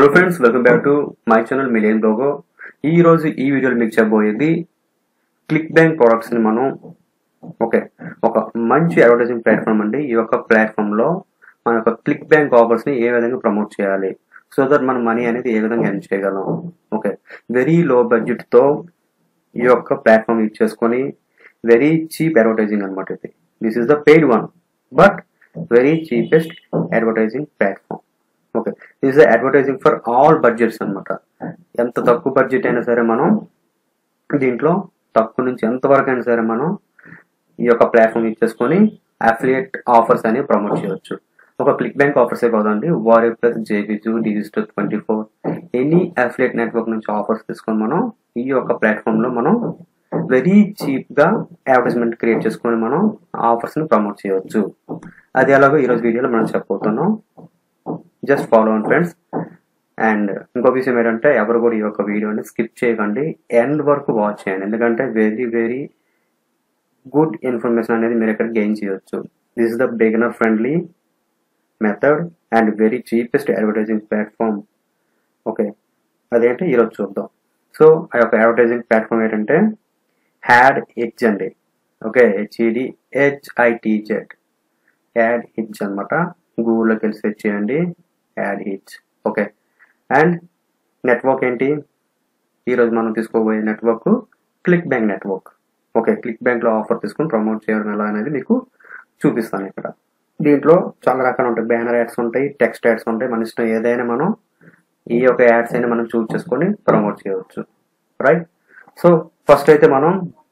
hello friends welcome back to my channel million బ్లోగో ఈ రోజు ఈ వీడియోలో మీకు చెప్పబోయేది క్లిక్ బ్యాంక్ ప్రొడక్ట్స్ ని మనం ఓకే ఒక మంచి అడ్వర్టైజింగ్ ప్లాట్ఫామ్ అండి ఈ యొక్క ప్లాట్ఫామ్ లో మన యొక్క క్లిక్ బ్యాంక్ ఆఫర్స్ ని ఏ విధంగా ప్రమోట్ చేయాలి సో దట్ మన మనీ అనేది ఏ విధంగా ఎర్న్ చేయగలం ఓకే వెరీ లో బడ్జెట్ తో ఈ యొక్క ప్లాట్ఫామ్ యూజ్ చేసుకొని వెరీ చీప్ అడ్వర్టైజింగ్ అనమాట ఇది this is the paid one but very cheapest advertising platform okay this advertising for all budgets అన్నమాట ఎంత తక్కువ బడ్జెట్ అయినా సరే మనం దీంట్లో తక్కువ నుంచి ఎంత వరకు అయినా సరే మనం ఈ యొక్క ప్లాట్ఫామ్ యూజ్ చేసుకొని అఫిలియేట్ ఆఫర్స్ అనేవి ప్రమోట్ చేయవచ్చు ఒక క్లిక్ బ్యాంక్ ఆఫర్సే కాదండి వారి ప్లస్ జేబిజు digital twenty four any affiliate network నుంచి ఆఫర్స్ తీసుకొని మనం ఈ యొక్క ప్లాట్ఫామ్ లో మనం వెరీ చీప్ గా అడ్వర్టైజ్మెంట్ క్రియేట్ చేసుకొని మనం ఆఫర్స్ ని ప్రమోట్ చేయవచ్చు అది ఎలాగో ఈరోజు వీడియోలో మనం చెప్పబోతున్నాం just follow and friends and ఇంకో విషయం ఏంటంటే ఎవరు కూడా ఈ యొక్క వీడియోని స్కిప్ చేయకండి ఎండ్ వరకు వాచ్ చేయండి ఎందుకంటే వెరీ వెరీ గుడ్ ఇన్ఫర్మేషన్ అనేది మీరు ఇక్కడ గెయిన్ చేయొచ్చు this is the beginner friendly method and very cheapest advertising platform okay అదేంటి ఈరోజు చూద్దాం సో ఆ యొక్క అడ్వర్టైజింగ్ ప్లాట్ఫామ్ ఏంటంటే హ్యాడ్ హెచ్ అండి okay HED HITZ ad hits అనమాట గూగుల్లోకి వెళ్ళి సెర్చ్ చేయండి ad hits okay and network ఏంటి ఈరోజు మనం తీసుకోబోయే network click bank network okay click బ్యాంక్లో ఆఫర్ తీసుకుని ప్రమోట్ చేయడం ఎలా అనేది మీకు చూపిస్తాను ఇక్కడ దీంట్లో చాలా రకాలు ఉంటాయి బ్యానర్ యాడ్స్ ఉంటాయి టెక్స్ట్ యాడ్స్ ఉంటాయి మన ఇష్టం ఏదైనా మనం ఈ యొక్క యాడ్స్ అయినా మనం చూస్ చేసుకొని ప్రమోట్ చేయవచ్చు రైట్ సో ఫస్ట్ అయితే మనం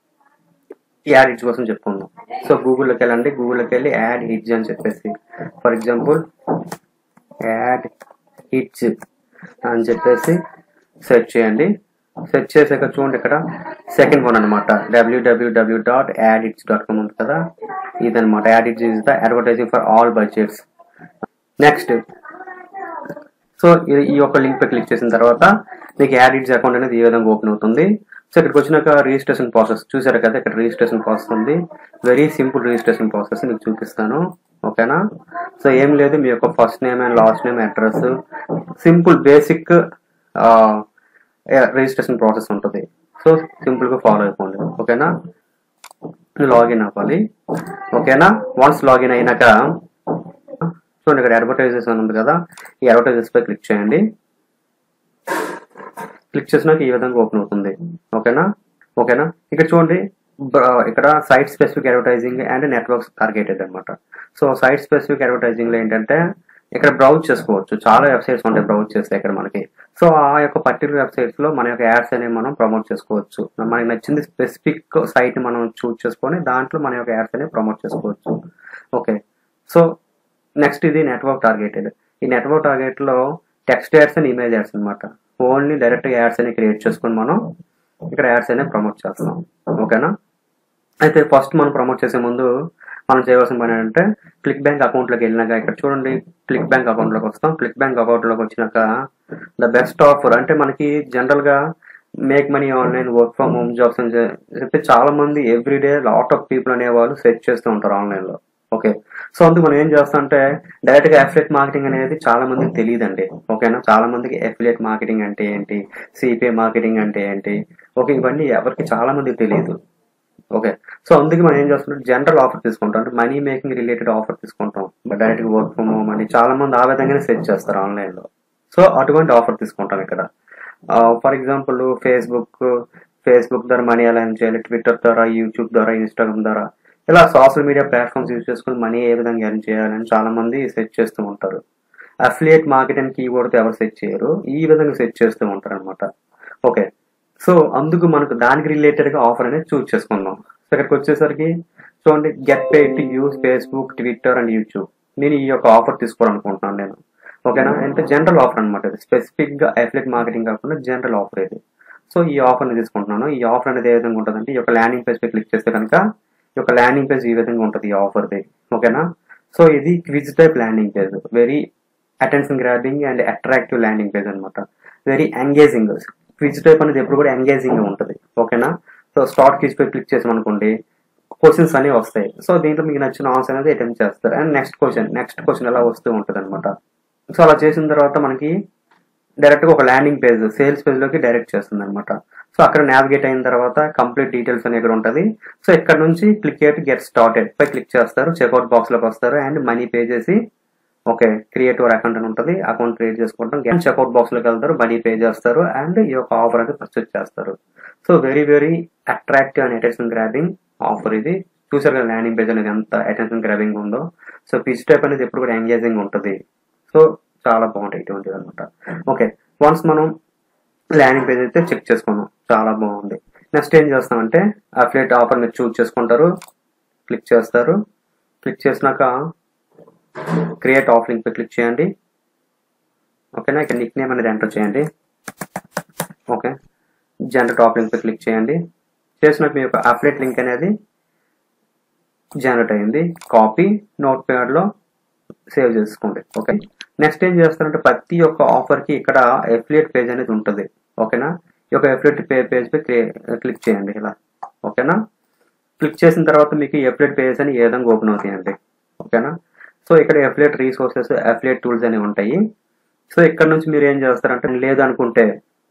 యాడ్ హిట్స్ కోసం చెప్పుకుందాం సో గూగుల్లోకి వెళ్ళండి గూగుల్లోకి వెళ్ళి యాడ్ హిట్స్ అని చెప్పేసి ఫర్ ఎగ్జాంపుల్ యాడ్ హిట్స్ అని చెప్పేసి సెర్చ్ చేయండి సెర్చ్ చేసాక చూడండి ఇక్కడ సెకండ్ వన్ అనమాట WWW dot ad hits dot com ఉంది కదా ఇదనమాట ad hits is the advertising for all budgets next so ఈ యొక్క లింక్ పై క్లిక్ చేసిన తర్వాత మీకు యాడ్ హిట్స్ అకౌంట్ అనేది ఏ విధంగా ఓపెన్ అవుతుంది సో ఇక్కడికి వచ్చినాక రిజిస్ట్రేషన్ ప్రాసెస్ చూసారు కదా ఇక్కడ రిజిస్ట్రేషన్ ప్రాసెస్ ఉంది వెరీ సింపుల్ రిజిస్ట్రేషన్ ప్రాసెస్ మీకు చూపిస్తాను ఓకేనా సో ఏం లేదు మీ యొక్క first name and last name address simple basic registration process ఉంటుంది సో సింపుల్ గా ఫాలో అయిపోండి ఓకేనా లాగిన్ అవ్వాలి ఓకేనా వన్స్ లాగిన్ అయినాక చూడండి ఇక్కడ అడ్వర్టైజెస్ అని ఉంది కదా ఈ అడ్వర్టైజెస్ పై క్లిక్ చేయండి క్లిక్ చేసినాక ఈ విధంగా ఓపెన్ అవుతుంది ఓకేనా ఓకేనా ఇక్కడ చూడండి ఇక్కడ site specific advertising and networks targeted అనమాట సో సైట్ స్పెసిఫిక్ అడ్వర్టైజింగ్ లో ఏంటంటే ఇక్కడ బ్రౌజ్ చేసుకోవచ్చు చాలా వెబ్సైట్స్ ఉంటాయి బ్రౌజ్ చేస్తే ఇక్కడ మనకి సో ఆ యొక్క పర్టికులర్ వెబ్సైట్స్ లో మన యొక్క యాడ్స్ అనేవి మనం ప్రమోట్ చేసుకోవచ్చు మనకి నచ్చింది స్పెసిఫిక్ సైట్ మనం చూస్ చేసుకొని దాంట్లో మన యొక్క యాడ్స్ అనేవి ప్రమోట్ చేసుకోవచ్చు ఓకే సో నెక్స్ట్ ఇది నెట్వర్క్ టార్గెటెడ్ ఈ నెట్వర్క్ టార్గెట్ లో text ads and image ads అనమాట ఓన్లీ డైరెక్ట్ యాడ్స్ అనేవి క్రియేట్ చేసుకొని మనం ఇక్కడ యాడ్స్ అనేవి ప్రమోట్ చేస్తాం ఓకేనా అయితే ఫస్ట్ మనం ప్రమోట్ చేసే ముందు మనం చేయవలసిన పని ఏంటంటే క్లిక్ బ్యాంక్ అకౌంట్లోకి వెళ్ళినాక ఇక్కడ చూడండి క్లిక్ బ్యాంక్ అకౌంట్లోకి వస్తాం క్లిక్ బ్యాంక్ అకౌంట్లోకి వచ్చినాక ద బెస్ట్ ఆఫర్ అంటే మనకి జనరల్గా make money online work from home jobs అని చెప్పి చాలా మంది ఎవ్రీడే లాట్ ఆఫ్ పీపుల్ అనేవాళ్ళు సెర్చ్ చేస్తూ ఉంటారు ఆన్లైన్లో ఓకే సో అందుకు మనం ఏం చేస్తాం అంటే డైరెక్ట్ గా అఫిలియేట్ మార్కెటింగ్ అనేది చాలా మందికి తెలియదండి ఓకేనా చాలా మందికి అఫిలియేట్ మార్కెటింగ్ అంటే ఏంటి సిపిఐ మార్కెటింగ్ అంటే ఏంటి ఓకే ఇవన్నీ ఎవరికి చాలా మందికి తెలియదు ఓకే సో అందుకే మనం ఏం చేస్తున్నాం జనరల్ ఆఫర్ తీసుకుంటాం అంటే మనీ మేకింగ్ రిలేటెడ్ ఆఫర్ తీసుకుంటాం డైరెక్ట్ వర్క్ ఫ్రమ్ హోమ్ అని చాలా మంది ఆ విధంగానే సెర్చ్ చేస్తారు ఆన్లైన్ లో సో అటువంటి ఆఫర్ తీసుకుంటాం ఇక్కడ ఫర్ ఎగ్జాంపుల్ ఫేస్బుక్ ఫేస్బుక్ ద్వారా మనీ ఎలా చేయాలి ట్విట్టర్ ద్వారా యూట్యూబ్ ద్వారా ఇన్స్టాగ్రామ్ ద్వారా ఇలా సోషల్ మీడియా ప్లాట్ఫామ్స్ యూజ్ చేసుకుని మనీ ఏ విధంగా ఎర్న్ చేయాలని చాలా మంది సెర్చ్ చేస్తూ ఉంటారు అఫిలియేట్ మార్కెటింగ్ కీవర్డ్తో ఎవరు సెర్చ్ చేయరు ఈ విధంగా సెర్చ్ చేస్తూ ఉంటారు అనమాట ఓకే సో అందుకు మనకు దానికి రిలేటెడ్ గా ఆఫర్ అనేది చూస్ చేసుకుందాం సో ఇక్కడికి వచ్చేసరికి చూడండి get pay to use Facebook Twitter and YouTube నేను ఈ యొక్క ఆఫర్ తీసుకోవాలనుకుంటున్నాను నేను ఓకేనా అంటే జనరల్ ఆఫర్ అనమాట ఇది స్పెసిఫిక్ గా అఫిలియేట్ మార్కెటింగ్ కాకుండా జనరల్ ఆఫర్ ఇది సో ఈ ఆఫర్ ని తీసుకుంటున్నాను ఈ ఆఫర్ అనేది ఏ విధంగా ఉంటుందంటే ఈ యొక్క ల్యాండింగ్ పేజ్ పై క్లిక్ చేస్తే కనుక ఈ యొక్క ల్యాండింగ్ పేజ్ ఈ విధంగా ఉంటుంది ఈ ఆఫర్ది ఓకేనా సో ఇది quiz type landing page very attention grabbing and attractive landing page అనమాట వెరీ ఎంగేజింగ్ క్విజ్ టైప్ అనేది ఎప్పుడు కూడా ఎంగేజింగ్ గా ఉంటుంది ఓకేనా సో స్టార్ట్ క్విజ్ పై క్లిక్ చేసాం అనుకోండి క్వశ్చన్స్ అనేవి వస్తాయి సో దీంట్లో మీకు నచ్చిన ఆన్సర్ అనేది అటెంప్ట్ చేస్తారు and next question next question ఎలా వస్తూ ఉంటుంది అనమాట సో అలా చేసిన తర్వాత మనకి డైరెక్ట్గా ఒక ల్యాండింగ్ పేజ్ సేల్స్ పేజ్లోకి డైరెక్ట్ చేస్తుంది అనమాట సో అక్కడ నావిగేట్ అయిన తర్వాత కంప్లీట్ డీటెయిల్స్ అని ఇక్కడ ఉంటుంది సో ఇక్కడ నుంచి క్లిక్ చేయట్ గెట్ స్టార్టెడ్ పై క్లిక్ చేస్తారు చెక్అవుట్ బాక్స్లోకి వస్తారు అండ్ మనీ పే చేసి ఓకే క్రియేట్ యువర్ అకౌంట్ అని ఉంటుంది అకౌంట్ క్రియేట్ చేసుకుంటాం చెక్అవుట్ బాక్స్లోకి వెళ్తారు మనీ పే చేస్తారు అండ్ ఈ యొక్క ఆఫర్ అనేది పర్చేస్ చేస్తారు so very very attractive and attention grabbing offer ఇది చూసారు కదా ల్యాండింగ్ పేజ్ అనేది ఎంత అటెన్షన్ గ్రాబింగ్ ఉందో సో పిచ్ టైప్ అనేది ఎప్పుడు కూడా ఎంగేజింగ్ ఉంటుంది సో చాలా బాగుంటాయి ఇటువంటివి అనమాట ఓకే వన్స్ మనం ల్యాండింగ్ పేజ్ అయితే చెక్ చేసుకున్నాం చాలా బాగుంది నెక్స్ట్ ఏం చేస్తామంటే అఫ్లేట్ ఆఫర్ మీరు చూస్ చేసుకుంటారు క్లిక్ చేస్తారు క్లిక్ చేసినాక క్రియేట్ ఆఫ్ లింక్ పై క్లిక్ చేయండి ఓకేనా ఇక్కడ నిక్ నేమ్ అనేది ఎంటర్ చేయండి ఓకే జనరేట్ ఆఫ్ లింక్ పై క్లిక్ చేయండి చేసినాక మీ యొక్క అఫ్లేట్ లింక్ అనేది జనరేట్ అయింది కాపీ నోట్ ప్యాడ్లో సేవ్ చేసుకోండి ఓకే నెక్స్ట్ ఏం చేస్తారంటే ప్రతి ఒక్క ఆఫర్కి ఇక్కడ ఎఫ్లియేట్ పేజ్ అనేది ఉంటుంది ఓకేనా ఈ యొక్క ఎఫ్లియేట్ పే పేజ్ పై క్లిక్ చేయండి ఇలా ఓకేనా క్లిక్ చేసిన తర్వాత మీకు ఎఫ్లియేట్ పేజ్ అని ఏ విధంగా ఓపెన్ అవుతాయండి ఓకేనా సో ఇక్కడ ఎఫ్లియేట్ రీసోర్సెస్ అఫ్లియేట్ టూల్స్ అనేవి ఉంటాయి సో ఇక్కడ నుంచి మీరు ఏం చేస్తారంటే లేదు అనుకుంటే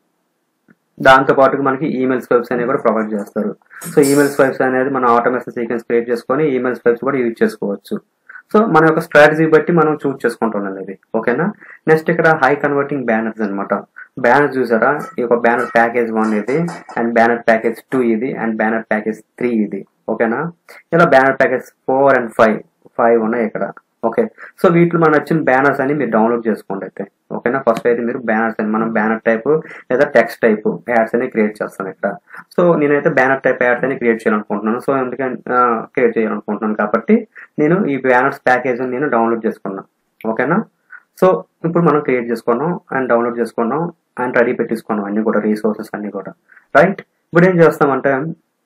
దాంతో పాటు మనకి ఈమెయిల్ స్వైప్స్ అనేవి కూడా ప్రొవైడ్ చేస్తారు సో ఈమెయిల్ స్వైప్స్ అనేది మనం ఆటోమేషన్ సీక్వెన్స్ క్రియేట్ చేసుకొని ఈమెయిల్ స్వైప్స్ కూడా యూజ్ చేసుకోవచ్చు సో మన యొక్క స్ట్రాటజీ బట్టి మనం చూస్ చేసుకుంటున్నాం ఇది ఓకేనా నెక్స్ట్ ఇక్కడ హై కన్వర్టింగ్ బ్యానర్స్ అనమాట బ్యానర్ చూసారా ఈ యొక్క బ్యానర్ ప్యాకేజ్ వన్ ఇది అండ్ బ్యానర్ ప్యాకేజ్ టూ ఇది అండ్ బ్యానర్ ప్యాకేజ్ త్రీ ఇది ఓకేనా ఇలా banner package four and five five ఉన్నాయి ఇక్కడ ఓకే సో వీటిలో మనకు వచ్చిన బ్యానర్స్ అని మీరు డౌన్లోడ్ చేసుకోండి అయితే ఓకేనా ఫస్ట్ అయితే మీరు బ్యానర్స్ అని మనం బ్యానర్ టైప్ లేదా టెక్స్ట్ టైప్ యాడ్స్ అని క్రియేట్ చేస్తాను ఇక్కడ సో నేనైతే బ్యానర్ టైప్ యాడ్స్ అని క్రియేట్ చేయాలనుకుంటున్నాను సో ఎందుకంటే క్రియేట్ చేయాలనుకుంటున్నాను కాబట్టి నేను ఈ బ్యానర్స్ ప్యాకేజ్ నేను డౌన్లోడ్ చేసుకున్నాను ఓకేనా సో ఇప్పుడు మనం క్రియేట్ చేసుకున్నాం అండ్ డౌన్లోడ్ చేసుకున్నాం అండ్ రెడీ పెట్టేసుకున్నాం అన్ని కూడా రీసోర్సెస్ అన్ని కూడా రైట్ ఇప్పుడు ఏం చేస్తామంటే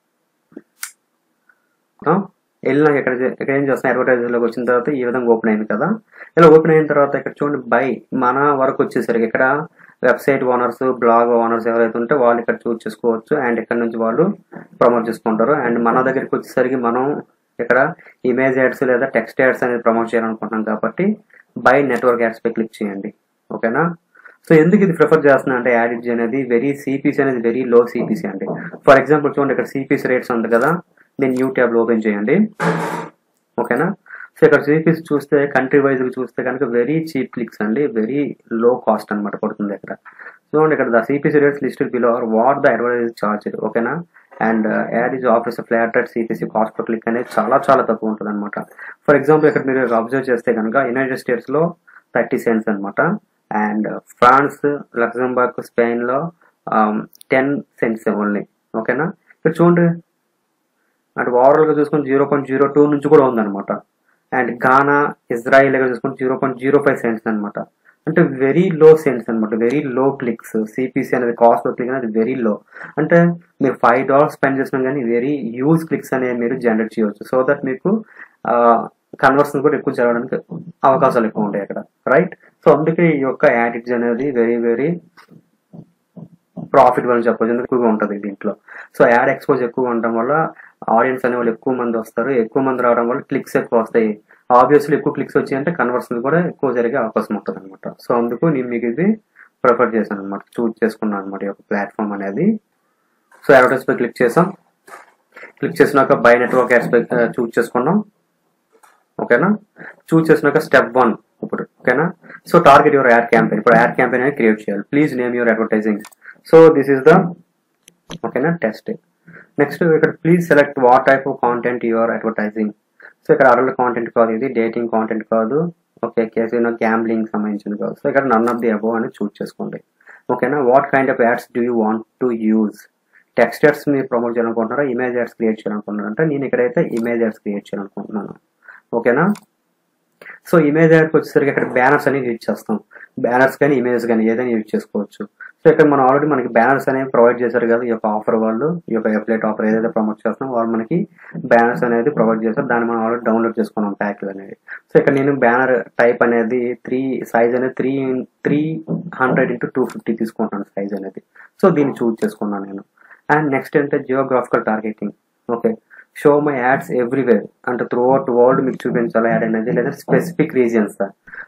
వెళ్ళినా ఇక్కడ ఇక్కడ ఏం చేస్తాం అడ్వర్టైజర్లోకి వచ్చిన తర్వాత ఈ విధంగా ఓపెన్ అయింది కదా ఇలా ఓపెన్ అయిన తర్వాత ఇక్కడ చూడండి బై మన వరకు వచ్చేసరికి ఇక్కడ వెబ్సైట్ ఓనర్స్ బ్లాగ్ ఓనర్స్ ఎవరైతే ఉంటే వాళ్ళు ఇక్కడ చూస్ చేసుకోవచ్చు అండ్ ఇక్కడ నుంచి వాళ్ళు ప్రమోట్ చేసుకుంటారు అండ్ మన దగ్గరికి వచ్చేసరికి మనం ఇక్కడ ఇమేజ్ యాడ్స్ లేదా టెక్స్ట్ యాడ్స్ అనేది ప్రమోట్ చేయాలనుకుంటున్నాం కాబట్టి బై నెట్వర్క్ యాడ్స్ పై క్లిక్ చేయండి ఓకేనా సో ఎందుకు ఇది ప్రిఫర్ చేస్తున్నా అంటే యాడిట్ అనేది వెరీ సిపిసి అనేది వెరీ లో సిపిసి అండి ఫర్ ఎగ్జాంపుల్ చూడండి ఇక్కడ సిపిసి రేట్స్ ఉంది కదా నేను న్యూ ట్యాబ్ ఓపెన్ చేయండి ఓకేనా సో ఇక్కడ సిపిసి చూస్తే కంట్రీ వైజ్ చూస్తే కనుక వెరీ చీప్ క్లిక్స్ అండి వెరీ లో కాస్ట్ అనమాట పడుతుంది ఇక్కడ చూడండి ఇక్కడ the CPC rates listed below are what the advertise charge ఓకేనా and ad is offers flat rate CPC cost per click అనేది చాలా చాలా తక్కువ ఉంటుంది అనమాట ఫర్ ఎగ్జాంపుల్ ఇక్కడ మీరు అబ్జర్వ్ చేస్తే కనుక యునైటెడ్ స్టేట్స్ లో థర్టీ సెంట్స్ అనమాట అండ్ ఫ్రాన్స్ లక్సంబర్గ్ స్పెయిన్ లో టెన్ సెంట్స్ ఓన్లీ ఓకేనా ఇక్కడ చూడండి అంటే ఓవరాల్ గా చూసుకుని జీరో పాయింట్ జీరో టూ నుంచి కూడా ఉందన్నమాట అండ్ గానా ఇజ్రాయిల్ దగ్గర చూసుకుంటే zero point zero five cents అనమాట అంటే వెరీ లో సెంట్స్ అనమాట వెరీ లో క్లిక్స్ సిపిసి అనేది కాస్ట్ క్లిక్ అనేది వెరీ లో అంటే మీరు ఫైవ్ డాలర్స్ స్పెండ్ చేసినా కానీ వెరీ యూజ్ క్లిక్స్ అనేవి మీరు జనరేట్ చేయవచ్చు సో దట్ మీకు కన్వర్షన్ కూడా ఎక్కువ జరగడానికి అవకాశాలు ఎక్కువ ఉంటాయి అక్కడ రైట్ సో అందుకే ఈ యొక్క యాటిట్స్ అనేది వెరీ వెరీ ప్రాఫిటబుల్ అని చెప్పొచ్చు ఎందుకు ఎక్కువగా ఉంటుంది దీంట్లో సో యాడ్ ఎక్స్పోజ్ ఎక్కువ ఉండడం వల్ల ఆడియన్స్ అనే వాళ్ళు ఎక్కువ మంది వస్తారు ఎక్కువ మంది రావడం వల్ల క్లిక్స్ ఎక్కువ వస్తాయి ఆబ్వియస్లీ ఎక్కువ క్లిక్స్ వచ్చాయి అంటే కన్వర్షన్ కూడా ఎక్కువ జరిగే అవకాశం ఉంటుంది అనమాట సో అందుకు నేను మీకు ఇది ప్రిఫర్ చేశాను అనమాట చూజ్ చేసుకున్నాను అనమాట ఈ యొక్క ప్లాట్ఫామ్ అనేది సో అడ్వర్టైజ్ పై క్లిక్ చేసాం క్లిక్ చేసినాక బై నెట్వర్క్ యాడ్స్ పై చూజ్ చేసుకున్నాం ఓకేనా చూజ్ చేసినాక స్టెప్ వన్ ఇప్పుడు ఓకేనా so target your ad campaign ఇప్పుడు యాడ్ క్యాంపెయిన్ అనేది క్రియేట్ చేయాలి please name your advertising so this is the ఓకేనా టెస్ట్ నెక్స్ట్ ఇక్కడ please select what type of content your advertising so ఇక్కడ అడల్ట్ కాంటెంట్ కాదు ఇది డేటింగ్ కాంటెంట్ కాదు okay casino gambling సంబంధించింది కాదు సో ఇక్కడ నన్ ఆఫ్ ది అబోవ్ అని చూస్ చేసుకోండి ఓకేనా what kind of ads do you want to use text ads మీరు ప్రమోట్ చేయాలనుకుంటున్నారా ఇమేజ్ యాడ్స్ క్రియేట్ చేయాలనుకుంటున్నారా అంటే నేను ఇక్కడైతే ఇమేజ్ యాడ్స్ క్రియేట్ చేయాలనుకుంటున్నాను ఓకేనా సో ఇమేజ్ యాడ్కి వచ్చేసరికి ఇక్కడ బ్యానర్స్ అనేవి యూజ్ చేస్తాం బ్యానర్స్ కానీ ఇమేజ్ కానీ ఏదైనా యూజ్ చేసుకోవచ్చు సో ఇక్కడ మనం ఆల్రెడీ మనకి బ్యానర్స్ అనేవి ప్రొవైడ్ చేశారు కదా ఈ యొక్క ఆఫర్ వాళ్ళు ఈ యొక్క ఎఫ్లెట్ ఆఫర్ ఏదైతే ప్రమోట్ చేస్తున్నాం వాళ్ళు మనకి బ్యానర్స్ అనేది ప్రొవైడ్ చేశారు దాన్ని మనం ఆల్రెడీ డౌన్లోడ్ చేసుకున్నాం ప్యాక్లు అనేది సో ఇక్కడ నేను బ్యానర్ టైప్ అనేది త్రీ సైజ్ అనేది three three hundred into two fifty తీసుకుంటాను సైజ్ అనేది సో దీన్ని చూజ్ చేసుకున్నాను నేను అండ్ నెక్స్ట్ ఏంటంటే geographical targeting okay show my ads everywhere అంటే త్రూ అవుట్ వరల్డ్ మీకు చూపించాలి యాడ్ అనేది లేదా స్పెసిఫిక్ రీజియన్స్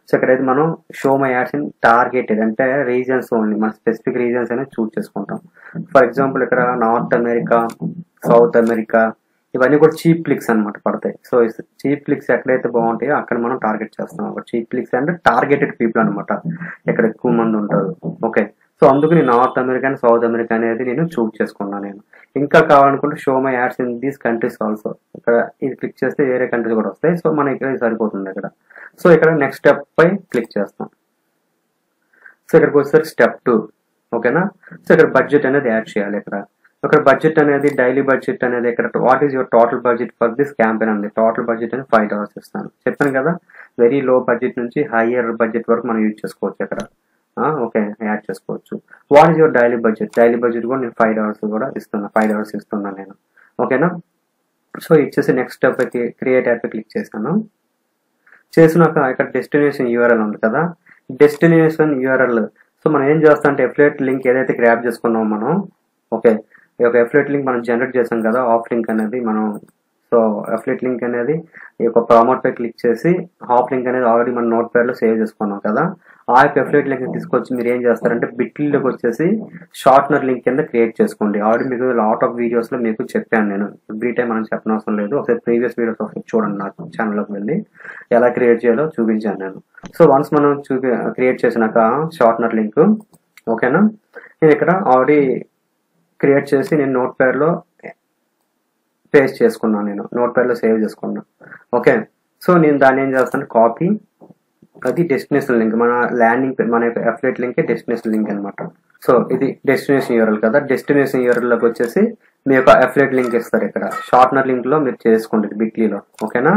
సో ఇక్కడైతే మనం show my ads in targeted అంటే రీజన్స్ ఓన్లీ మన స్పెసిఫిక్ రీజన్స్ అనేది చూస్ చేసుకుంటాం ఫర్ ఎగ్జాంపుల్ ఇక్కడ నార్త్ అమెరికా సౌత్ అమెరికా ఇవన్నీ కూడా చీప్ క్లిక్స్ అనమాట పడతాయి సో చీప్ క్లిక్స్ ఎక్కడైతే బాగుంటాయో అక్కడ మనం టార్గెట్ చేస్తాం ఒక చీప్ క్లిక్స్ అంటే టార్గెటెడ్ పీపుల్ అనమాట ఇక్కడ ఎక్కువ మంది ఉంటారు ఓకే సో అందుకు నేను North America and South America అనేది నేను చూస్ చేసుకున్నాను నేను ఇంకా కావాలనుకుంటే show my ads in these countries also ఇక్కడ ఇది క్లిక్ చేస్తే వేరే కంట్రీస్ కూడా వస్తాయి సో మన ఇక్కడ ఇది సరిపోతుంది ఇక్కడ సో ఇక్కడ నెక్స్ట్ స్టెప్ పై క్లిక్ చేస్తాం సో ఇక్కడికి వచ్చేసరికి స్టెప్ టూ ఓకేనా సో ఇక్కడ బడ్జెట్ అనేది యాడ్ చేయాలి ఇక్కడ ఇక్కడ బడ్జెట్ అనేది డైలీ బడ్జెట్ అనేది ఇక్కడ what is your total budget for this campaign ఉంది టోటల్ బడ్జెట్ అనేది ఫైవ్ డాలర్స్ ఇస్తాను చెప్పాను కదా వెరీ లో బడ్జెట్ నుంచి హైయర్ బడ్జెట్ వరకు మనం యూజ్ చేసుకోవచ్చు ఇక్కడ ఓకే యాడ్ చేసుకోవచ్చు what is your daily budget daily budget కూడా నేను ఫైవ్ డాలర్స్ కూడా ఇస్తున్నా ఫైవ్ డాలర్స్ ఇస్తున్నాను నేను ఓకేనా సో ఇచ్చేసి next step create ad click చేశాను చేసినాక ఇక్కడ డెస్టినేషన్ యూఆర్ఎల్ ఉంది కదా డెస్టినేషన్ యూఆర్ఎల్ సో మనం ఏం చేస్తాం అంటే ఎఫ్లేట్ లింక్ ఏదైతే గ్రాప్ చేసుకున్నామో మనం ఓకే ఈ యొక్క ఎఫ్లేట్ లింక్ మనం జనరేట్ చేసాం కదా ఆఫ్ లింక్ అనేది మనం సో ఎఫ్లేట్ లింక్ అనేది ఈ యొక్క ప్రామోట్ పై క్లిక్ చేసి హాఫ్ లింక్ అనేది ఆల్రెడీ మన నోట్ ప్యాడ్ లో సేవ్ చేసుకున్నాం కదా ఆ యొక్క ఎఫ్లేట్ లింక్ తీసుకొచ్చి మీరు ఏం చేస్తారంటే బిట్లీలోకి వచ్చేసి షార్ట్నర్ లింక్ కింద క్రియేట్ చేసుకోండి ఆల్రెడీ మీకు లాట్ ఆఫ్ వీడియోస్ లో మీకు చెప్పాను నేను ఎవ్రీ టైం మనం చెప్పనవసరం లేదు ఒకసారి ప్రీవియస్ వీడియోస్ ఒకసారి చూడండి నాకు ఛానల్లోకి వెళ్ళి ఎలా క్రియేట్ చేయాలో చూపించాను నేను సో వన్స్ మనం చూపి క్రియేట్ చేసినాక షార్ట్నర్ లింక్ ఓకేనా నేను ఇక్కడ ఆల్రెడీ క్రియేట్ చేసి నేను నోట్ ప్యాడ్లో పేస్ట్ చేసుకున్నాను నేను నోట్ ప్యాడ్లో సేవ్ చేసుకున్నాను ఓకే సో నేను దాన్ని ఏం చేస్తాను కాపీ అది డెస్టినేషన్ లింక్ మన ల్యాండింగ్ మన యొక్క అఫ్లెట్ లింక్ డెస్టినేషన్ లింక్ అనమాట సో ఇది డెస్టినేషన్ యూఆర్ఎల్ కదా డెస్టినేషన్ యూఆర్ఎల్ లోకి వచ్చేసి మీ యొక్క అఫ్లెట్ లింక్ ఇస్తారు ఇక్కడ షార్ట్నర్ లింక్ లో మీరు చేసుకోండి బిట్లీలో ఓకేనా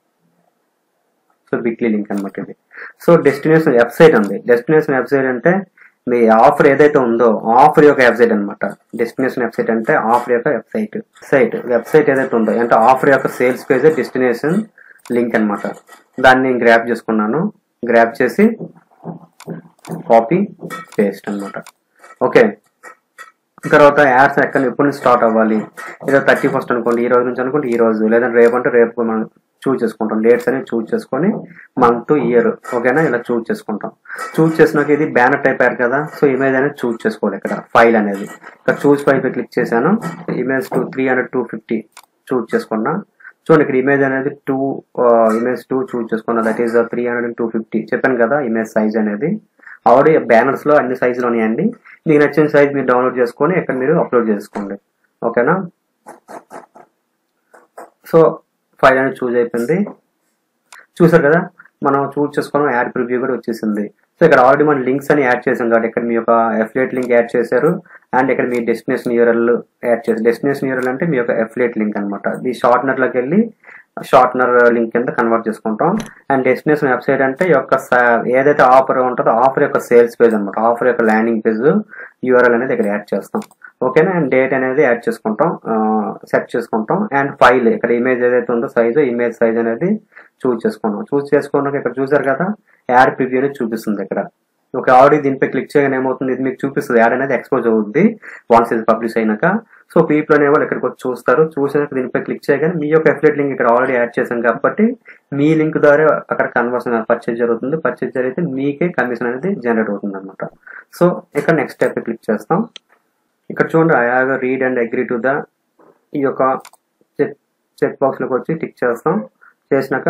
సో బిట్లీ లింక్ అనమాట ఇది సో డెస్టినేషన్ వెబ్సైట్ ఉంది డెస్టినేషన్ వెబ్సైట్ అంటే మీ ఆఫర్ ఏదైతే ఉందో ఆఫర్ యొక్క వెబ్సైట్ అనమాట డెస్టినేషన్ వెబ్సైట్ అంటే ఆఫర్ యొక్క వెబ్సైట్ సైట్ వెబ్సైట్ ఏదైతే ఉందో అంటే ఆఫర్ యొక్క సేల్స్ పేజ్ డెస్టినేషన్ లింక్ అనమాట దాన్ని నేను గ్రాప్ చేసుకున్నాను గ్రాప్ చేసి కాపీ పేస్ట్ అనమాట ఓకే తర్వాత యాడ్స్ ఎక్కడ ఎప్పటి నుంచి స్టార్ట్ అవ్వాలి ఏదో థర్టీ ఫస్ట్ అనుకోండి ఈ రోజు నుంచి అనుకోండి ఈ రోజు లేదంటే రేపు అంటే రేపు మనం చూస్ చేసుకుంటాం డేట్స్ అనేవి చూస్ చేసుకొని మంత్ ఇయర్ ఓకేనా ఇలా చూస్ చేసుకుంటాం చూస్ చేసినాక ఇది బ్యానర్ టైప్ అయ్యారు కదా సో ఇమేజ్ అనేది చూస్ చేసుకోవాలి ఇక్కడ ఫైల్ అనేది ఇక్కడ చూస్ ఫైల్ క్లిక్ చేశాను image two three hundred two fifty choose చేసుకున్నా చూడండి ఇక్కడ ఇమేజ్ అనేది టూ ఇమేజ్ టూ చూస్ చేసుకున్నా that is three hundred and two fifty చెప్పాను కదా ఇమేజ్ సైజ్ అనేది ఆల్రెడీ బ్యానర్స్ లో అన్ని సైజులు ఉన్నాయండి మీకు నచ్చిన సైజ్ మీరు డౌన్లోడ్ చేసుకొని ఇక్కడ మీరు అప్లోడ్ చేసుకోండి ఓకేనా సో ఫైల్ అనేది చూజ్ అయిపోయింది చూసారు కదా మనం చూస్ చేసుకోవడం యాడ్ ప్రివ్యూ కూడా వచ్చేసింది సో ఇక్కడ ఆల్రెడీ మనం లింక్స్ అని యాడ్ చేసాం కాబట్టి ఇక్కడ మీ యొక్క ఎఫ్లేట్ లింక్ యాడ్ చేశారు అండ్ ఇక్కడ మీ డెస్టినేషన్ యూఆర్ఎల్ యాడ్ చేశారు డెస్టినేషన్ యూఆర్ఎల్ అంటే మీ యొక్క ఎఫ్లేట్ లింక్ అనమాట ఈ షార్ట్నర్ లోకి వెళ్ళి షార్ట్నర్ లింక్ కింద కన్వర్ట్ చేసుకుంటాం అండ్ డెస్టినేషన్ వెబ్సైట్ అంటే ఈ యొక్క స- ఏదైతే ఆఫర్ ఉంటుందో ఆఫర్ యొక్క సేల్స్ పేజ్ అనమాట ఆఫర్ యొక్క ల్యాండింగ్ పేజ్ యూఆర్ఎల్ అనేది ఇక్కడ యాడ్ చేస్తాం ఓకేనా అండ్ డేట్ అనేది యాడ్ చేసుకుంటాం సెట్ చేసుకుంటాం అండ్ ఫైల్ ఇక్కడ ఇమేజ్ ఏదైతే ఉందో సైజు ఇమేజ్ సైజ్ అనేది చూస్ చేసుకున్నాం చూస్ చేసుకున్నాక ఇక్కడ చూసారు కదా యాడ్ ప్రివ్యూ అనేది చూపిస్తుంది ఇక్కడ ఓకే ఆల్రెడీ దీనిపై క్లిక్ చేయగానే ఏమవుతుంది ఇది మీకు చూపిస్తుంది యాడ్ అనేది ఎక్స్పోజ్ అవుతుంది వన్స్ ఇది పబ్లిష్ అయినాక సో పీపుల్ అనే వాళ్ళు ఇక్కడికి వచ్చి చూస్తారు చూసాక దీనిపై క్లిక్ చేయగానే మీ యొక్క ఎఫ్లెట్ లింక్ ఇక్కడ ఆల్రెడీ యాడ్ చేశాం కాబట్టి మీ లింక్ ద్వారా అక్కడ కన్వర్షన్ పర్చేజ్ జరుగుతుంది పర్చేజ్ జరిగితే మీకే కమిషన్ అనేది జనరేట్ అవుతుంది అనమాట సో ఇక్కడ నెక్స్ట్ స్టెప్ క్లిక్ చేస్తాం ఇక్కడ చూడండి I have read and agree to the ఈ యొక్క చెక్ చెక్ బాక్స్ లోకి వచ్చి టిక్ చేస్తాం చేసినాక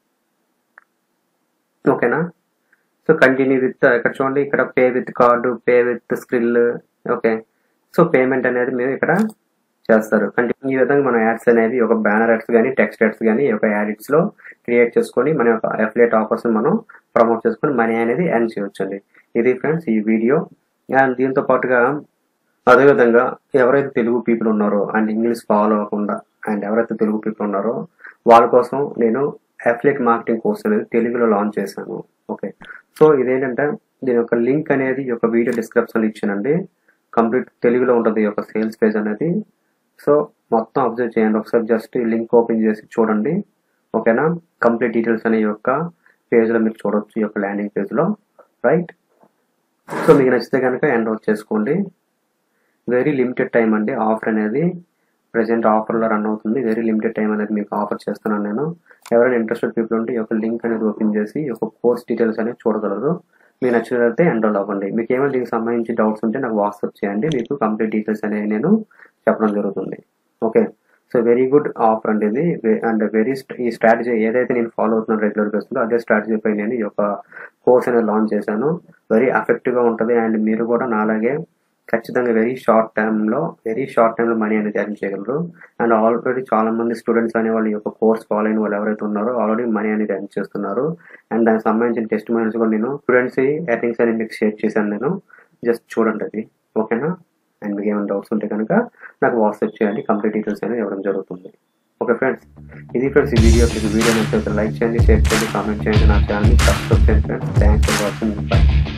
ఓకేనా సో కంటిన్యూ విత్ ఇక్కడ చూడండి ఇక్కడ pay with card pay with Skrill okay so payment అనేది మీరు ఇక్కడ చేస్తారు కంటిన్యూ ఈ విధంగా మన యాడ్స్ అనేవి ఒక బ్యానర్ యాడ్స్ కానీ టెక్స్ట్ యాడ్స్ కానీ ఒక యాడ్స్ లో క్రియేట్ చేసుకొని మన యొక్క అఫిలియేట్ ఆఫర్స్ మనం ప్రమోట్ చేసుకొని మనీ అనేది ఎర్న్ చేయొచ్చండి ఇది ఫ్రెండ్స్ ఈ వీడియో అండ్ దీంతో పాటుగా అదేవిధంగా ఎవరైతే తెలుగు పీపుల్ ఉన్నారో అండ్ ఇంగ్లీష్ ఫాలో అవ్వకుండా అండ్ ఎవరైతే తెలుగు పీపుల్ ఉన్నారో వాళ్ళ కోసం నేను అఫిలియేట్ మార్కెటింగ్ కోర్స్ అనేది తెలుగులో లాంచ్ చేశాను ఓకే సో ఇదేంటంటే దీని యొక్క లింక్ అనేది ఈ యొక్క వీడియో డిస్క్రిప్షన్ ఇచ్చానండి కంప్లీట్ తెలుగులో ఉంటుంది ఈ యొక్క సేల్స్ పేజ్ అనేది సో మొత్తం అబ్జర్వ్ చేయండి ఒకసారి జస్ట్ ఈ లింక్ ఓపెన్ చేసి చూడండి ఓకేనా కంప్లీట్ డీటెయిల్స్ అనే ఈ యొక్క పేజ్లో మీరు చూడొచ్చు ఈ యొక్క ల్యాండింగ్ పేజ్లో రైట్ సో మీకు నచ్చితే కనుక ఎన్రోల్ చేసుకోండి వెరీ లిమిటెడ్ టైం అండి ఆఫర్ అనేది ప్రజెంట్ ఆఫర్లో రన్ అవుతుంది వెరీ లిమిటెడ్ టైం అనేది మీకు ఆఫర్ చేస్తున్నాను నేను ఎవరైనా ఇంట్రెస్టెడ్ పీపుల్ ఉంటే ఈ యొక్క లింక్ అనేది ఓపెన్ చేసి ఈ యొక్క కోర్స్ డీటెయిల్స్ అనేది చూడగలరు మీకు నచ్చినట్లయితే ఎన్రోల్ అవ్వండి మీకు ఏమైనా దీనికి సంబంధించి డౌట్స్ ఉంటే నాకు వాట్సాప్ చేయండి మీకు కంప్లీట్ డీటెయిల్స్ అనేవి నేను చెప్పడం జరుగుతుంది okay so very good offer అండి ఇది అండ్ వెరీ ఈ స్ట్రాటజీ ఏదైతే నేను ఫాలో అవుతున్నాను రెగ్యులర్ బేస్లో అదే స్ట్రాటజీ పై నేను ఈ యొక్క కోర్స్ అనేది లాంచ్ చేశాను వెరీ ఎఫెక్టివ్గా ఉంటుంది అండ్ మీరు కూడా నాలాగే ఖచ్చితంగా వెరీ షార్ట్ టైంలో వెరీ షార్ట్ టైంలో మనీ అనేది ఎర్న్ చేయగలరు అండ్ ఆల్రెడీ చాలా మంది స్టూడెంట్స్ అనే వాళ్ళు ఈ యొక్క కోర్స్ ఫాలో అయిన వాళ్ళు ఎవరైతే ఉన్నారో ఆల్రెడీ మనీ అనేది ఎర్న్ చేస్తున్నారు అండ్ దానికి సంబంధించిన టెస్ట్ మైనల్స్ కూడా నేను స్టూడెంట్స్ ఎర్నింగ్స్ అనేది మీకు షేర్ చేశాను నేను జస్ట్ చూడండి అది ఓకేనా అండ్ మీకు ఏమైనా డౌట్స్ ఉంటే కనుక నాకు వాట్సాప్ చేయండి కంప్లీట్ డీటెయిల్స్ అనేది ఇవ్వడం జరుగుతుంది ఓకే ఫ్రెండ్స్ ఇది ఫ్రెండ్స్ ఈ వీడియో ఈ వీడియో నచ్చితే లైక్ చేయండి షేర్ చేయండి కామెంట్ చేయండి నా ఛానల్ని సబ్స్క్రైబ్ చేయండి friends thanks for watching by